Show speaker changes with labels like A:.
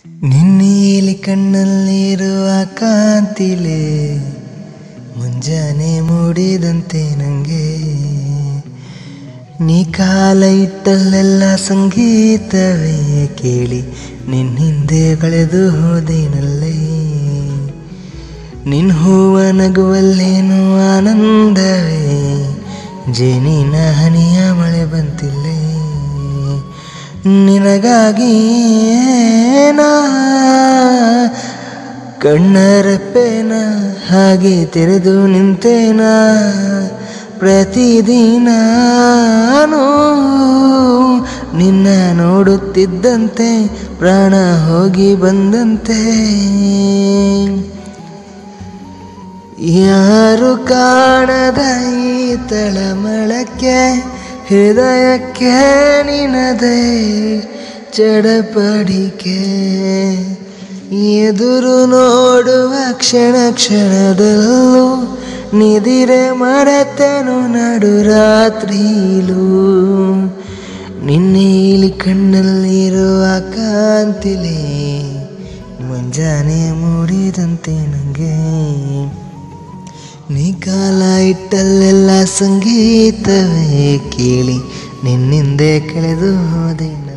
A: ನಿನ್ನೀಲಿ ಕಣ್ಣಲ್ಲಿರುವ ಕಾಂತಿಲೆ ಮುಂಜಾನೆ ಮೂಡಿದಂತೆ ನಂಗೆ ನೀ ಕಾಲ ಇಟ್ಟಲ್ಲೆಲ್ಲ ಸಂಗೀತವೇ ಕೇಳಿ ನಿನ್ನ ಹಿಂದೆ ಕಳೆದು ಹೋದೇನಲ್ಲೇ ನಿನ್ ಹೂವ ನಗುವಲ್ಲೇನು ಆನಂದವೇ ಜೇನಿನ ಹನಿಯ ಮಳೆ ಬಂತಿಲ್ಲೇ ನಿನಗಾಗಿ ನಾ ಕಣ್ಣರಪ್ಪೇನ ಹಾಗೆ ತೆರೆದು ನಿಂತೇನ ಪ್ರತಿದಿನ ನಾನು ನಿನ್ನ ನೋಡುತ್ತಿದ್ದಂತೆ ಪ್ರಾಣ ಹೋಗಿ ಬಂದಂತೆ ಯಾರು ಕಾಣದ ಈ ತಳಮಳಕ್ಕೆ ಹೃದಯಕ್ಕೆ ನಿನದೇ ಚಡಪಡಿಕೆ ಎದುರು ನೋಡುವ ಕ್ಷಣ ಕ್ಷಣದಲ್ಲೂ ನಿದಿರೆ ಮರೆತನು ನಡು ರಾತ್ರಿಲೂ ನಿನ್ನೇಲಿ ಕಣ್ಣಲ್ಲಿರುವ ಕಾಂತಿಲೆ ಮುಂಜಾನೆ ಮೂಡಿದಂತೆ ನನಗೆ ನೀ ಕಾಲ ಇಟ್ಟಲ್ಲೆಲ್ಲ ಸಂಗೀತವೇ ಕೇಳಿ ನಿನ್ನಿಂದೆ ಕಳೆದು ಹೋದೆ